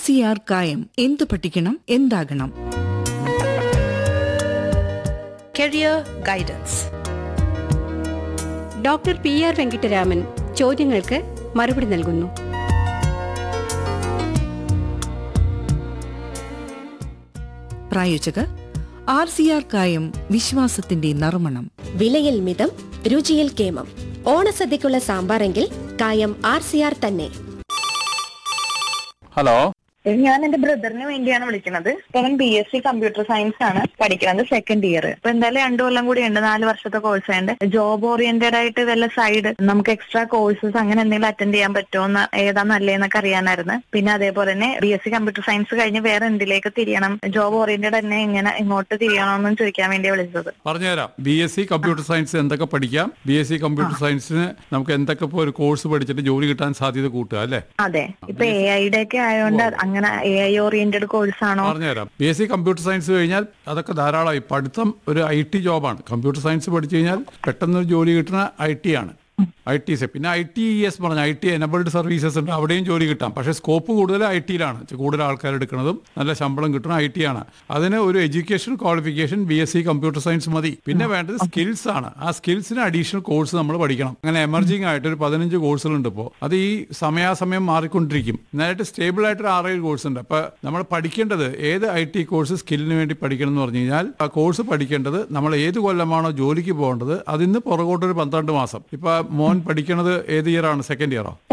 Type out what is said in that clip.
C R കായം എന്തു പഠിക്കണം എന്താകണം Career Guidance. Doctor P R Venkitaraman ചോദ്യങ്ങൾക്ക് മറുപടി നൽകുന്നു പ്രായോജകർ ആർ സി ആർ കായം വിശ്വാസത്തിന്റെ നറുമണം വിലയിൽ മിതം രുചിയിൽ കേമം ഓണസദ്യക്കുള്ള സാമ്പാറെങ്കിൽ കായം ആർ സി ആർ തന്നെ ഹലോ ഞാൻ എന്റെ ബ്രദറിന് വേണ്ടിയാണ് വിളിക്കുന്നത് അവൻ B S C computer science ആണ് പഠിക്കുന്നത് സെക്കൻഡ് ഇയർ ഇപ്പൊ എന്തായാലും രണ്ടു കൊല്ലം കൂടി ഉണ്ട് നാല് വർഷത്തെ കോഴ്സ് ഉണ്ട് ജോബ് ഓറിയന്റഡ് ആയിട്ട് വല്ല സൈഡ് നമുക്ക് എക്സ്ട്രാ കോഴ്സസ് അങ്ങനെ എന്തെങ്കിലും അറ്റൻഡ് ചെയ്യാൻ പറ്റുമോ ഏതാ നല്ലതെന്നൊക്കെ അറിയാനായിരുന്നു പിന്നെ അതേപോലെ തന്നെ B S C computer science കഴിഞ്ഞ് വേറെ എന്തിലേക്ക് തിരിയണം ജോബ് ഓറിയന്റഡ് തന്നെ എങ്ങനെ ഇങ്ങോട്ട് തിരിയണമെന്നും ചോദിക്കാൻ വേണ്ടി വിളിച്ചത് പറഞ്ഞുതരാം B S C computer science എന്തൊക്കെ പഠിക്കാം ബി എസ് സി കമ്പ്യൂട്ടർ സയൻസിന് നമുക്ക് എന്തൊക്കെ ഇപ്പോൾ ഒരു കോഴ്സ് പഠിച്ചിട്ട് ജോലി കിട്ടാൻ സാധ്യത കൂട്ടുക അല്ലേ അതെ ഇപ്പൊ എ ഐയുടെ ഒക്കെ ആയതുകൊണ്ട് അങ്ങനെ എ ഐ ഓറിയന്റഡ് കോഴ്സ് ആണോ പറഞ്ഞുതരാം B S C computer science കഴിഞ്ഞാൽ അതൊക്കെ ധാരാളമായി പഠിത്തം ഒരു ഐ ടി ജോബാണ് കമ്പ്യൂട്ടർ സയൻസ് പഠിച്ചു കഴിഞ്ഞാൽ പെട്ടെന്ന് ഒരു ജോലി കിട്ടുന്ന ഐ ടി ആണ് ഐ ടി സെ പിന്നെ ഐ ടി ഇ എസ് പറഞ്ഞ ഐ ടി എനബിൾഡ് സർവീസസ് ഉണ്ട് അവിടെയും ജോലി കിട്ടാം പക്ഷേ സ്കോപ്പ് കൂടുതൽ ഐ ടിയിലാണ് കൂടുതൽ ആൾക്കാർ എടുക്കുന്നതും നല്ല ശമ്പളം കിട്ടുന്ന ഐ ടി ആണ് അതിന് ഒരു education qualification B S C computer science മതി പിന്നെ വേണ്ടത് സ്കിൽസ് ആണ് ആ സ്കിൽസിന് അഡീഷണൽ കോഴ്സ് നമ്മൾ പഠിക്കണം അങ്ങനെ എമർജിംഗ് ആയിട്ട് ഒരു പതിനഞ്ച് കോഴ്സുകളുണ്ട് ഇപ്പോൾ അത് ഈ സമയാസമയം മാറിക്കൊണ്ടിരിക്കും നന്നായിട്ട് സ്റ്റേബിൾ ആയിട്ട് ഒരു ആറേഴ് കോഴ്സ് ഉണ്ട് അപ്പോൾ നമ്മൾ പഠിക്കേണ്ടത് ഏത് ഐ ടി കോഴ്സ് സ്കില്ലിന് വേണ്ടി പഠിക്കണം എന്ന് പറഞ്ഞു കഴിഞ്ഞാൽ ആ കോഴ്സ് പഠിക്കേണ്ടത് നമ്മൾ ഏത് കൊല്ലമാണോ ജോലിക്ക് പോകേണ്ടത് അതിന്ന് പുറകോട്ടൊരു പന്ത്രണ്ട് മാസം ഇപ്പൊ മോൻ പഠിക്കണത് ഏത് ഇയർ ആണ് സെക്കൻഡ് ഇയറോ